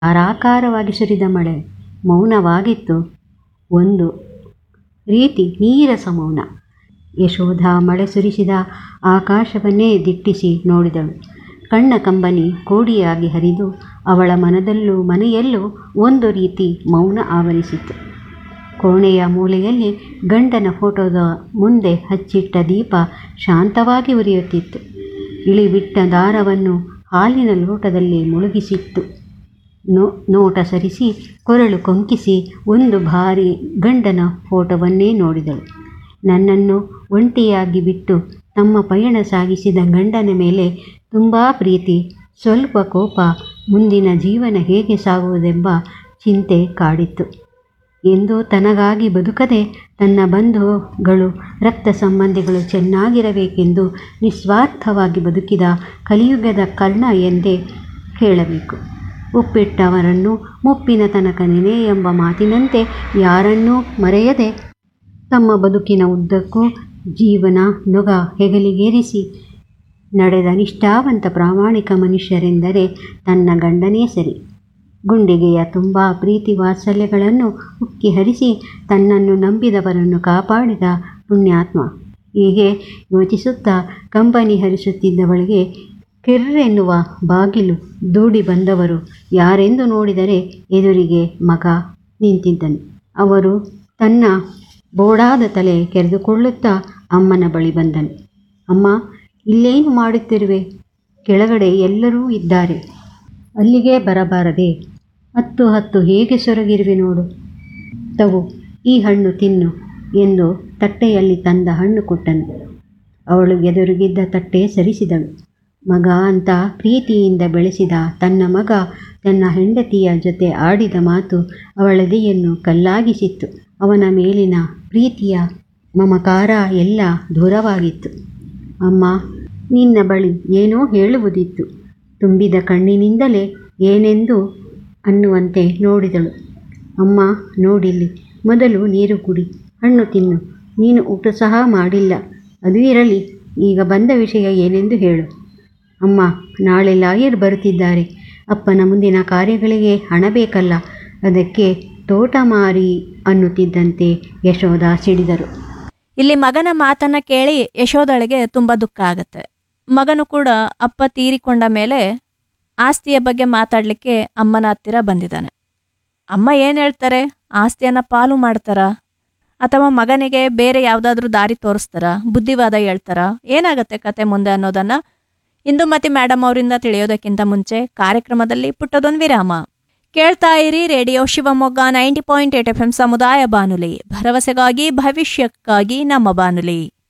ಧಾರಾಕಾರವಾಗಿ ಸುರಿದ ಮಳೆ ಮೌನವಾಗಿತ್ತು ಒಂದು ರೀತಿ ನೀರಸ ಮೌನ ಯಶೋಧ ಮಳೆ ಸುರಿಸಿದ ಆಕಾಶವನ್ನೇ ದಿಟ್ಟಿಸಿ ನೋಡಿದಳು ಕಣ್ಣ ಕಂಬನಿ ಕೋಡಿಯಾಗಿ ಹರಿದು ಅವಳ ಮನದಲ್ಲೂ ಮನೆಯಲ್ಲೂ ಒಂದು ರೀತಿ ಮೌನ ಆವರಿಸಿತು ಕೋಣೆಯ ಮೂಲೆಯಲ್ಲಿ ಗಂಡನ ಫೋಟೋದ ಮುಂದೆ ಹಚ್ಚಿಟ್ಟ ದೀಪ ಶಾಂತವಾಗಿ ಉರಿಯುತ್ತಿತ್ತು ಇಳಿಬಿಟ್ಟ ದಾರವನ್ನು ಹಾಲಿನ ಲೋಟದಲ್ಲಿ ಮುಳುಗಿಸಿತ್ತು ನೋ ನೋಟ ಸರಿಸಿ ಕೊರಳು ಕೊಂಕಿಸಿ ಒಂದು ಬಾರಿ ಗಂಡನ ಫೋಟೋವನ್ನೇ ನೋಡಿದಳು ನನ್ನನ್ನು ಒಂಟಿಯಾಗಿ ಬಿಟ್ಟು ತಮ್ಮ ಪಯಣ ಸಾಗಿಸಿದ ಗಂಡನ ಮೇಲೆ ತುಂಬ ಪ್ರೀತಿ ಸ್ವಲ್ಪ ಕೋಪ ಮುಂದಿನ ಜೀವನ ಹೇಗೆ ಸಾಗುವುದೆಂಬ ಚಿಂತೆ ಕಾಡಿತ್ತು ಎಂದು ತನಗಾಗಿ ಬದುಕದೆ ತನ್ನ ಬಂಧುಗಳು ರಕ್ತ ಸಂಬಂಧಿಗಳು ಚೆನ್ನಾಗಿರಬೇಕೆಂದು ನಿಸ್ವಾರ್ಥವಾಗಿ ಬದುಕಿದ ಕಲಿಯುಗದ ಕರ್ಣ ಎಂದೇ ಹೇಳಬೇಕು ಉಪ್ಪಿಟ್ಟವರನ್ನು ಮುಪ್ಪಿನ ತನಕ ನೆನೆ ಎಂಬ ಮಾತಿನಂತೆ ಯಾರನ್ನೂ ಮರೆಯದೆ ತಮ್ಮ ಬದುಕಿನ ಉದ್ದಕ್ಕೂ ಜೀವನ ನೊಗ ಹೆಗಲಿಗೇರಿಸಿ ನಡೆದ ನಿಷ್ಠಾವಂತ ಪ್ರಾಮಾಣಿಕ ಮನುಷ್ಯರೆಂದರೆ ತನ್ನ ಗಂಡನೇ ಸರಿ ಗುಂಡಿಗೆಯ ತುಂಬ ಪ್ರೀತಿ ವಾತ್ಸಲ್ಯಗಳನ್ನು ಉಕ್ಕಿ ಹರಿಸಿ ತನ್ನನ್ನು ನಂಬಿದವರನ್ನು ಕಾಪಾಡಿದ ಪುಣ್ಯಾತ್ಮ ಹೀಗೆ ಯೋಚಿಸುತ್ತಾ ಕಂಬನಿ ಹರಿಸುತ್ತಿದ್ದವಳಿಗೆ ಕಿರ್ರೆನ್ನುವ ಬಾಗಿಲು ದೂಡಿ ಬಂದವರು ಯಾರೆಂದು ನೋಡಿದರೆ ಎದುರಿಗೆ ಮಗ ನಿಂತಿದ್ದನು ಅವರು ತನ್ನ ಬೋಡಾದ ತಲೆ ಕೆರೆದುಕೊಳ್ಳುತ್ತಾ ಅಮ್ಮನ ಬಳಿ ಬಂದನು ಅಮ್ಮ ಇಲ್ಲೇನು ಮಾಡುತ್ತಿರುವೆ ಕೆಳಗಡೆ ಎಲ್ಲರೂ ಇದ್ದಾರೆ ಅಲ್ಲಿಗೆ ಬರಬಾರದೆ ಹತ್ತು ಹತ್ತು ಹೇಗೆ ಸೊರಗಿರುವೆ ನೋಡು ತಗೋ ಈ ಹಣ್ಣು ತಿನ್ನು ಎಂದು ತಟ್ಟೆಯಲ್ಲಿ ತಂದ ಹಣ್ಣು ಕೊಟ್ಟನು ಅವಳು ಎದುರಿಗಿದ್ದ ತಟ್ಟೆ ಸರಿಸಿದಳು ಮಗ ಅಂತ ಪ್ರೀತಿಯಿಂದ ಬೆಳೆಸಿದ ತನ್ನ ಮಗ ತನ್ನ ಹೆಂಡತಿಯ ಜೊತೆ ಆಡಿದ ಮಾತು ಅವಳೆದೆಯನ್ನು ಕಲ್ಲಾಗಿಸಿತ್ತು ಅವನ ಮೇಲಿನ ಪ್ರೀತಿಯ ಮಮಕಾರ ಎಲ್ಲ ದೂರವಾಗಿತ್ತು ಅಮ್ಮ ನಿನ್ನ ಬಳಿ ಏನೋ ಹೇಳುವುದಿತ್ತು ತುಂಬಿದ ಕಣ್ಣಿನಿಂದಲೇ ಏನೆಂದು ಅನ್ನುವಂತೆ ನೋಡಿದಳು ಅಮ್ಮ ನೋಡಿಲ್ಲಿ ಮೊದಲು ನೀರು ಕುಡಿ ಹಣ್ಣು ತಿನ್ನು ನೀನು ಊಟ ಸಹ ಮಾಡಿಲ್ಲ ಅದು ಇರಲಿ ಈಗ ಬಂದ ವಿಷಯ ಏನೆಂದು ಹೇಳು ಅಮ್ಮ ನಾಳೆ ಲಾಯರ್ ಬರುತ್ತಿದ್ದಾರೆ ಅಪ್ಪನ ಮುಂದಿನ ಕಾರ್ಯಗಳಿಗೆ ಹಣ ಬೇಕಲ್ಲ ಅದಕ್ಕೆ ತೋಟ ಮಾರಿ ಅನ್ನುತ್ತಿದ್ದಂತೆ ಯಶೋಧ ಸಿಡಿದರು ಇಲ್ಲಿ ಮಗನ ಮಾತನ್ನ ಕೇಳಿ ಯಶೋದಳಿಗೆ ತುಂಬ ದುಃಖ ಆಗತ್ತೆ ಮಗನು ಕೂಡ ಅಪ್ಪ ತೀರಿಕೊಂಡ ಮೇಲೆ ಆಸ್ತಿಯ ಬಗ್ಗೆ ಮಾತಾಡಲಿಕ್ಕೆ ಅಮ್ಮನ ಹತ್ತಿರ ಬಂದಿದ್ದಾನೆ ಅಮ್ಮ ಏನು ಹೇಳ್ತಾರೆ ಆಸ್ತಿಯನ್ನ ಪಾಲು ಮಾಡ್ತಾರಾ ಅಥವಾ ಮಗನಿಗೆ ಬೇರೆ ಯಾವುದಾದ್ರೂ ದಾರಿ ತೋರಿಸ್ತಾರಾ ಬುದ್ಧಿವಾದ ಹೇಳ್ತಾರಾ ಏನಾಗತ್ತೆ ಕತೆ ಮುಂದೆ ಅನ್ನೋದನ್ನ ಇಂದುಮತಿ ಮೇಡಮ್ ಅವರಿಂದ ತಿಳಿಯೋದಕ್ಕಿಂತ ಮುಂಚೆ ಕಾರ್ಯಕ್ರಮದಲ್ಲಿ ಪುಟ್ಟದೊಂದು ವಿರಾಮ ಕೇಳ್ತಾ ಇರಿ radio Shivamogga ninety point eight F M ಸಮುದಾಯ ಬಾನುಲಿ ಭರವಸೆಗಾಗಿ ಭವಿಷ್ಯಕ್ಕಾಗಿ ನಮ್ಮ ಬಾನುಲಿ